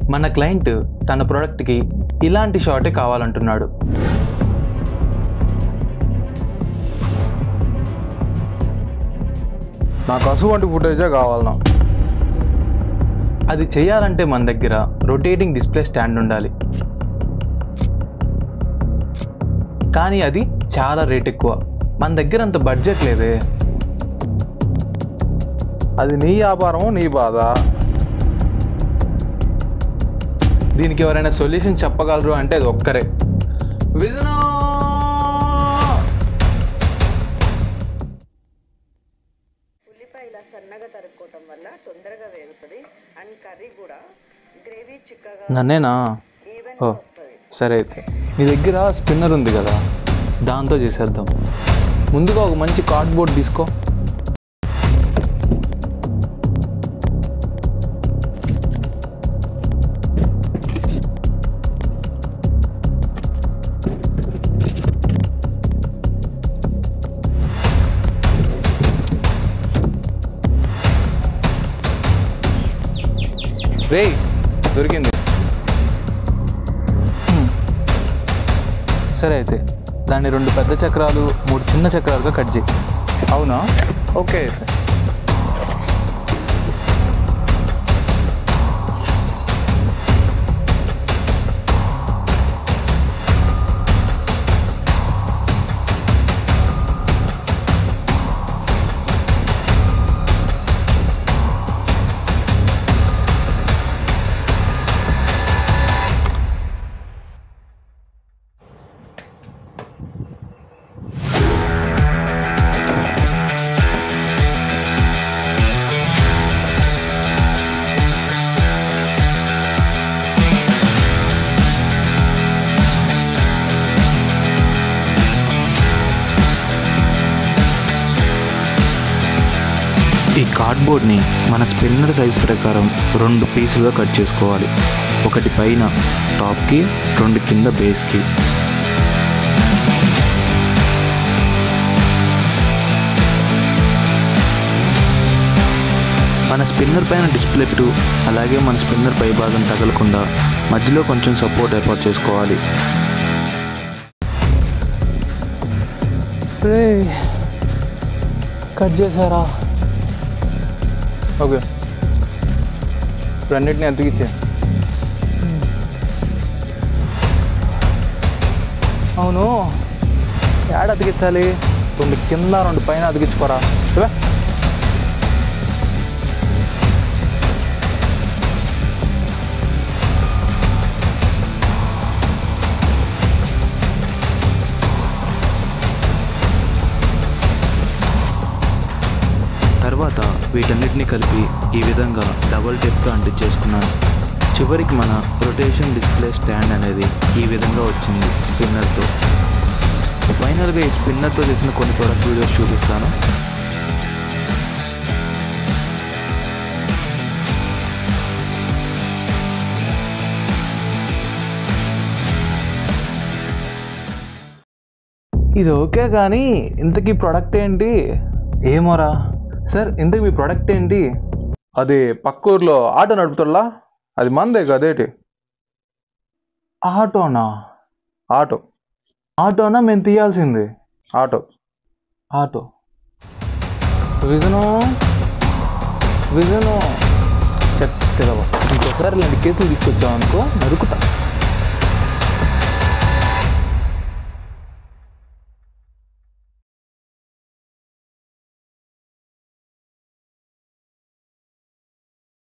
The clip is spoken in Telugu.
మన క్లయింట్ తన ప్రోడక్ట్కి ఇలాంటి షాటే కావాలంటున్నాడు నాకు అసువంటి ఫుటేజే కావాలన్నా అది చేయాలంటే మన దగ్గర రొటేటింగ్ డిస్ప్లే స్టాండ్ ఉండాలి కానీ అది చాలా రేట్ ఎక్కువ మన దగ్గర అంత బడ్జెట్ లేదే అది నీ వ్యాపారము నీ బాధ దీనికి ఎవరైనా సొల్యూషన్ చెప్పగలరు అంటే అది ఒక్కరే విజనా ఉల్లిపాయ ఇలా సన్నగా తరుక్కోవటం వల్ల తొందరగా వేగుతుంది అండ్ కర్రీ కూడా గ్రేవీ చిక్కగా నన్నేనా ఈవెన్ ఓ వస్తుంది సరే అయితే నీ దగ్గర స్పిన్నర్ ఉంది కదా దాంతో చేసేద్దాం ముందుగా ఒక మంచి కార్డ్బోర్డ్ తీసుకో రేయ్ దొరికింది హ్మ్. సరే అయితే దాన్ని రెండు పెద్ద చక్రాలు మూడు చిన్న చక్రాలుగా కట్ చేయి అవునా ఓకే అయితే ఈ కార్డ్బోర్డ్ని మన స్పిన్నర్ సైజ్ ప్రకారం రెండు పీసులుగా కట్ చేసుకోవాలి ఒకటి పైన టాప్కి రెండు కింద బేస్కి మన స్పిన్నర్ పైన డిస్ప్లే టు అలాగే మన స్పిన్నర్ పై భాగం తగలకుండా మధ్యలో కొంచెం సపోర్ట్ ఏర్పాటు చేసుకోవాలి కట్ చేశారా ఓకే రెండింటిని అతికిచ్చే అవును ఏడ అతికించాలి రెండు కింద రెండు పైన అతికించుకోరా ఇవే తర్వాత వీటన్నిటిని కలిపి ఈ విధంగా డబల్ టెప్తో అంటించేసుకున్నాను చివరికి మన రొటేషన్ డిస్ప్లే స్టాండ్ అనేది ఈ విధంగా వచ్చింది స్పిన్నర్తో ఫైనల్గా ఈ స్పిన్నర్తో చేసిన కొన్ని ప్రొడక్ట్ వీడియోస్ చూపిస్తాను ఇది ఓకే కానీ ఇంతకీ ప్రోడక్ట్ ఏంటి ఏమోరా సార్ ఇంతకీ మీ ప్రోడక్ట్ ఏంటి అది పక్క ఊర్లో ఆటో నడుపుతుల్లా అది మందే కదేటి ఆటోనా ఆటో ఆటోనా మేము తీయాల్సింది ఆటో ఆటో విజను విజను చెత్తదవా ఇంకోసారి ఇలాంటి కేసులు తీసుకొచ్చావు అనుకో నరుకుతా